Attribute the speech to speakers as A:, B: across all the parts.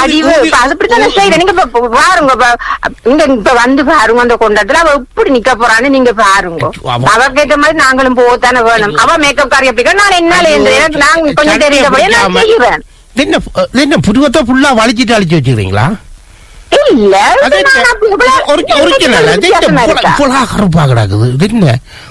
A: வடிவு
B: ஊதி-
A: இப்ப அது அப்படித்தானே செய்யறேன் நீங்க இப்ப இப்ப பாருங்க இப்ப இங்க இப்ப வந்து பாருங்க அந்த கொண்டாட்டத்துல அவ எப்படி நிக்க போறான்னு நீங்க பாருங்க
B: அவ-
A: அவ கேட்ட மாதிரி நாங்களும் போகத்தானே வேணும் அவ மேக்கப் காரி அப்படி நான் என்னால இந்த எனக்கு நான் கொஞ்சம் தெரியல போய் நான் செய்வேன்
B: இது என்ன இது என்ன புருவத்தை ஃபுல்லா வளைச்சிட்டு அழிச்சு வச்சுக்கிறீங்களா
A: இல்ல
B: அது
A: இது நான் அப்படி இவ்வளவு-
B: ஒரிஜினல் அது என்ன
A: வித்தியாசமா இருக்கா?
B: புலா கருப்பா கிடக்குது இது என்ன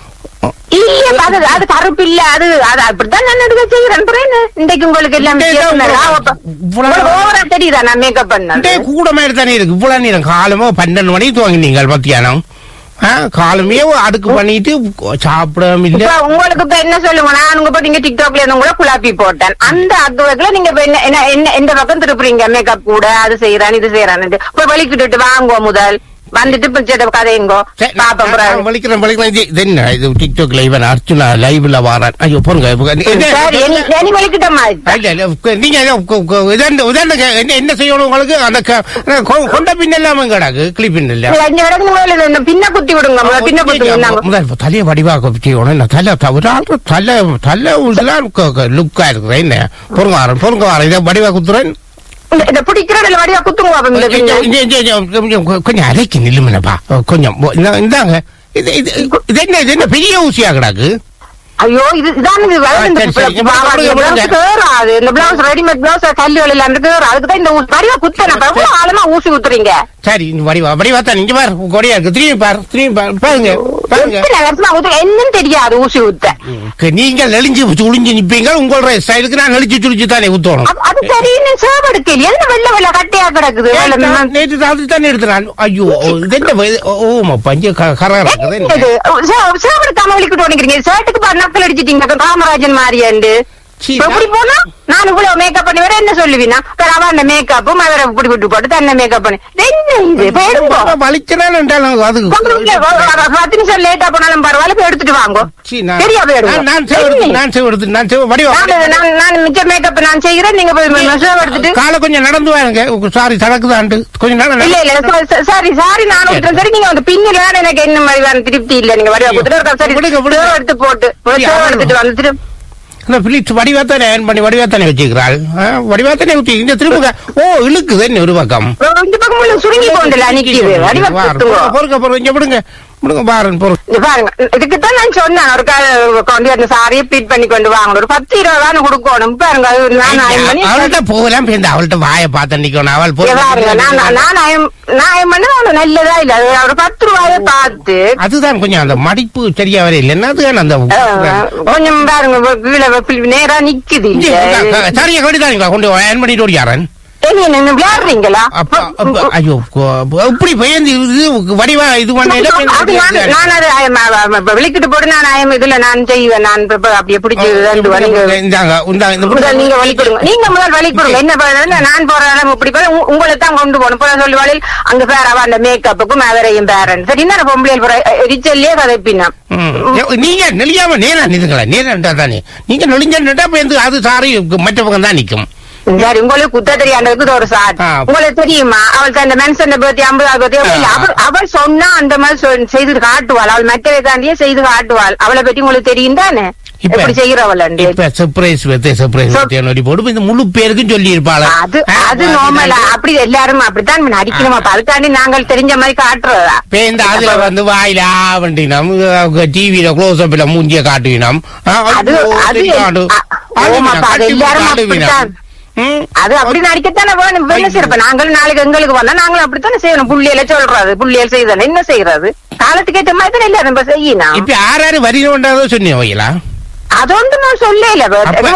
A: இல்ல அது அது கருப்பு இல்ல அது அது அப்படித்தான் நான் எடுக்க செய்யறேன் அப்புறம் என்ன இன்றைக்கு உங்களுக்கு எல்லாம்
B: இன்றைக்கு
A: வித்தியாசமா இருக்கா?
B: இவ்வளவு-
A: அப்ப-
B: இவ்வளவு-
A: உங்களுக்கு ஓவரா தெரியுதா நான் மேக்கப்
B: டே
A: பண்ணது
B: கூட மாதிரி தானே இருக்கு இவ்வளவு நேரம் காலமோ பன்னெண்டு மணிக்கு துவங்கினீங்க மத்தியானம் ஆ, காலமே அடுக்கு பண்ணிட்டு சாப்பிடாம இல்ல
A: இப்ப உங்களுக்கு இப்ப என்ன சொல்லுங்க நான் உங்க போட்டு நீங்க டிக்டாக்ல இருந்து கூட குழப்பி போட்டேன் அந்த அக்குவத்துல நீங்க இப்ப என்ன என்ன என்ன எந்த பக்கம் திருப்புறீங்க மேக்கப் கூட அது செய்யறான் இது செய்யறான்னு இப்ப வலிக்கிட்டு வாங்குவோம் முதல் வந்துட்டு இப்ப சேட்ட கதையுங்கோ
B: சரி, நான்
A: பாப்போம் பிறகு.
B: நான் வலிக்கிறேன் வலிக்கிறேன் இது இது என்ன இது டிக்டாக்ல இவன் அர்ச்சுனா லைவ்ல வாரான் ஐயோ போங்க இப்ப இது-
A: சரி இனி இனி வலிக்கிட்ட மாதிரி
B: இல்ல, இல்ல, உக்க- நீங்க ஏதோ உக்க- உக்க- இதாண்ட- இதாண்ட கே- என்ன என்ன செய்யணும் உங்களுக்கு அந்த க- கொ- கொண்ட பின் இல்லாம கிடக்கு கிளிப்பின் இல்ல
A: அஞ்சு வரைக்கும் முதல்ல இந்த பின்ன குத்தி விடுங்க முதல்ல பின்ன குத்தி விடுங்க
B: முதல் தலையை வடிவாக செய்யணும் என்ன தலை த- ஒரு ஆள் தலை தலை இதெல்லாம் லுக்கா இருக்குது என்ன பொருங்க வரேன் பொருங்க வரேன் இதை வடிவா குத்துறேன்
A: இந்த- இந்த பிடிக்கிறதுல வடிவா குத்துங்க அப்ப இந்த பின்ன.
B: கொஞ்சம் கொஞ்சம் கொஞ்சம் கொஞ்சம் அரைக்கு நில்லுமனப்பா கொஞ்சம் இந்த- இந்தாங்க இது இது இது என்ன இது என்ன பெரிய ஊசியா கிடக்கு
A: ஐயோ இது இதான் இது வளர்ந்து
B: சரி, சரி.
A: இந்த
B: இப்ப
A: blouse
B: கொடுங்க, கொடுங்க.
A: கேறாது இந்த பிளவுஸ் ரெடிமேட் பிளவுஸ் கல்லுகள் எல்லாம் இருக்கு அதுக்கு தான் இந்த ஊசி வடிவா குத்தன எவ்வளவு ஆழமா ஊசி குத்துறீங்க
B: சரி இந்த வடிவா வடிவா தான் நீங்க பாரு கொடியா இருக்கு திரும்பி பாரு திரும்பி பாரு பாருங்க பாருங்க
A: எத்தனை வருஷமா ஊத்து என்னன்னு தெரியாது ஊசி ஊத்த
B: க- நீங்கள் நெளிஞ்சு சுழிஞ்சு நிப்பீங்க உங்களோட ஸ்டைலுக்கு நான் நெளிச்சு சுழிச்சு தானே ஊத்தணும்
A: அது- அது சரின்னு சேவடுக்கு என்ன வெள்ள வெள்ள கட்டையா கிடக்குது வெள்ள ம-
B: நேற்று அது தானே எடுத்துறான் ஐயோ இது என்ன வ- ஓமா பஞ்ச கரா இருக்குது என்ன?
A: என்னது? சே- சேவடுக்காம வலிக்கிட்டு உடைக்கிறீங்க சேட்டுக்கு பாரு நக்கல் அடிச்சிட்டீங்க காமராஜன் மாதிரியாண்டு
B: சீ,
A: இப்ப எப்படி போனா நான் இவ்வளவு மேக்கப் பண்ணி வேற என்ன சொல்லுவீனா வேற அவன் மேக்கப்பும் அவரை இப்படி விட்டு போட்டு தன்னை மேக்கப் பண்ணி என்ன இது இப்ப எடுங்கோ.
B: நான் வலிக்கிறான்னு என்றாலும் அது
A: கொண்டு வந்து வ- வ- வ- பத்து நிமிஷம் லேட்டா போனாலும் பரவாயில்ல போய் எடுத்துட்டு வாங்கோ
B: சீ, நான்
A: சரியா போயிடுங்க
B: நான் நான் சேவ் எடுத்து நான் சேவ் எடுத்து நான் சேவ் வடிவா
A: நான் நான் நான் மிச்ச மேக்கப் நான் செய்கிறேன் நீங்க போய் மெசேஜ் எடுத்துட்டு
B: காலை கொஞ்சம் நடந்து வாருங்க சாரி சடக்குதாண்டு கொஞ்சம் நேரம்
A: இல்ல
B: நட-
A: இல்ல ச- ச- சாரி சாரி நான் விட்டுறேன் சரி நீங்க வந்து பின்னில எனக்கு என்ன மாதிரியான திருப்தி இல்ல நீங்க வடிவா கொடுத்துட்டு ஒரு சரி
B: விடுங்க, விடுங்க.
A: சேவ் எடுத்து போட்டு ஒரு
B: சரி,
A: சேவ்
B: ஆமா.
A: எடுத்துட்டு வந்துட்டு
B: இந்த பிலிப்ஸ் வடிவாத்தானே ஏன் பண்ணி வடிவாத்தானே வச்சுக்கிறாள் வடிவாத்தானே ஊத்தி இந்த திரும்ப ஓ இழுக்குது என்ன ஒரு பக்கம்
A: இந்த பக்கம் உள்ள சுருங்கி கொண்டுல நிக்குது வடிவா கொடுத்துங்க
B: பொறுக்க பொறுக்க இங்க விடுங்க விடுங்க பாருங்க பொறுங்க
A: இது பாருங்க இதுக்குத்தான் நான் சொன்னேன் ஒரு கால கொண்டு அந்த சாரியை பீட் பண்ணி கொண்டு வாங்கணும் ஒரு பத்து இருபது தானே கொடுக்கணும் பாருங்க அது நான் அயன் பண்ணி
B: அவள்கிட்ட போகலாம் பேருந்து அவள்கிட்ட வாயை பார்த்து நிக்கணும் அவள்
A: இங்க பாருங்க நான் நான் நான் அயன் நான் அயன் பண்ண அவ்வளவு நல்லதா இல்ல அது ஒரு பத்து ரூபாயை பார்த்து
B: அதுதான் கொஞ்சம் அந்த மடிப்பு சரியா வர இல்லைன்னா அதுதான் அந்த
A: அஹ், கொஞ்சம் பாருங்க வ- கீழே வ- நேரா நிக்குது
B: இங்க,
A: இல்ல
B: க- சரியா கடிதாங்களா கொண்டு ஏன் பண்ணிட்டு ஓடியாரன்
A: ஏங்க, நீங்க விளையாடுறீங்களா
B: அப்ப அப்ப ஐயோ கொ- இப்படி பயந்து இது வடிவா இது பண்ணையில
A: அது நான் நான் அது அயம், அ, அ, இப்ப விளக்கிட்டு போட்டு நான் அயம் இதுல நான் செய்வேன் நான் இப்ப- இப்ப அப்படியே பிடிச்சி ரெண்டு வா, நீங்க
B: இந்தாங்க இந்தாங்க இந்த
A: முதல் நீங்க வழி கொடுங்க நீங்க முதல் வழி கொடுங்க என்ன பண்ணுறது நான் போற இடம் இப்படி போற உ- உங்களை தான் கொண்டு போகணும் போற சொல்லி வழியில் அங்க பேர் அவ அந்த மேக்கப்புக்கும் அவரையும் பேரன் சரி என்ன பொம்பளையில் போற ரிச்சல்லே கதைப்பினா
B: ம். நீங்க நெளியாம நேரா நிதுங்களா நேரா தானே நீங்க நெளிஞ்சா பேருந்து அது சாரி மற்ற பக்கம் தான் நிக்கும்
A: சரி உங்களுக்கு குத்த தெரியாண்டதுக்கு இது ஒரு சாட்
B: ஆ.
A: உங்களுக்கு தெரியுமா அவளுக்கு அந்த மென்சன் பத்தி ஐம்பதாவது பத்தி இல்ல, அவள் அவள் சொன்னா அந்த மாதிரி சொல்- செய்து காட்டுவாள் அவள் மற்றவை தாண்டியே செய்து காட்டுவாள் அவளை பத்தி உங்களுக்கு தெரியும் தானே
B: இப்ப-
A: எப்படி செய்யறவள்
B: இப்ப சர்ப்ரைஸ் வைத்து சர்ப்ரைஸ்
A: So-
B: வைத்து போட்டு இந்த முழு பேருக்கும் சொல்லி இருப்பாள்
A: அது அது நார்மலா அப்படி எல்லாரும் அப்படித்தான் நடிக்கணுமா அப்ப அதுக்காண்டி நாங்கள் தெரிஞ்ச மாதிரி காட்டுறதா
B: பேந்த அதுல வந்து வாயில ஆவண்டினம் டிவியில க்ளோஸ் அப்ல மூஞ்சிய காட்டுவினம்
A: அது- அது- அ- ஆமாப்பா, அது எல்லாரும் அப்படித்தான். அது அப்படி நடிக்கத்தானே வேணும் இப்ப என்ன செய்யறப்ப நாங்களும் நாளைக்கு எங்களுக்கு வந்தா நாங்களும் அப்படித்தானே செய்யணும் புள்ளியில சொல்றது புள்ளியல் செய்தானே என்ன செய்யறது காலத்துக்கு ஏற்ற மாதிரி தானே எல்லாரும் இப்ப செய்யணும்
B: இப்ப யார் யாரு வரினோன்றதோ சொன்னீங்க வைங்களா
A: அது வந்து நான் சொல்லல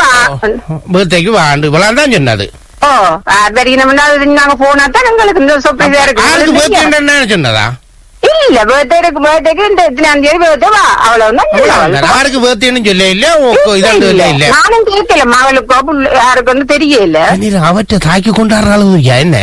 B: பர்த்டேக்கு வாண்டு இவ்வளவு தான் சொன்னது
A: ஓ வரீனம்னா நாங்க போனா தான் எங்களுக்கு இந்த சொப்பையா
B: ஆளுக்கு
A: இருக்கு
B: பர்த்டே சொன்னதா
A: இல்ல பர்த்டேக்கு பர்த்டேக்கு இந்த இத்தனாம் தேதி பர்த்டே வா அவ்வளவுதான்
B: அவ்வளவுதான். யாருக்கு பர்த்டேன்னு சொல்ல இல்ல உங்க இதாண்டு இல்ல இல்ல
A: நானும் கேட்கல மகளுக்கோ புள்ள- யாருக்கு வந்து தெரியல
B: நீர் அவற்றை தாக்கி கொண்டாடுற அளவு என்ன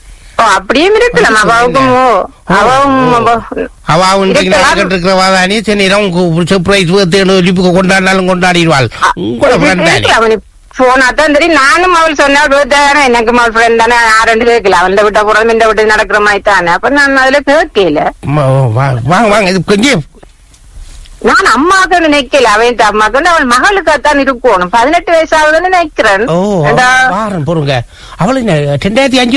A: ஓ அப்படியும் இருக்கலாம் அவாவுக்கும் ஓ, அவாவும் அவ-
B: அவ இன்றைக்கு
A: இருக்கலாம்.
B: நடக்கிட்டு இருக்கிறவாதானே சரி சர்ப்ரைஸ் பர்த்டே லிப்புக்கு கொண்டாடினாலும் கொண்டாடிடுவாள் உங்களோட ஃப்ரெண்ட் தானே
A: இருக்கலாம். அவனுக்கு போனா தான் தெரியும் நானும் அவள் சொன்னா தானே எனக்கு அவள் ஃப்ரெண்ட் தானே யாருன்னு கேட்கல அவன் விட்ட போறதும் இந்த விட்டு நடக்கிற மாதிரி தானே அப்ப நான் அதுல கேட்கல
B: ம- வா- வாங்க வாங்க இது கொஞ்சம்
A: நான் அம்மாவுக்கு நினைக்கல அவன் அம்மாக்கு அவள் மகளுக்காத்தான் இருக்கணும் பதினெட்டு வயசாகுதுன்னு நினைக்கிறேன்
B: ஓ
A: ஏண்டா?
B: வாரம் பொறுங்க அவளுங்க ரெண்டாயிரத்தி அஞ்சு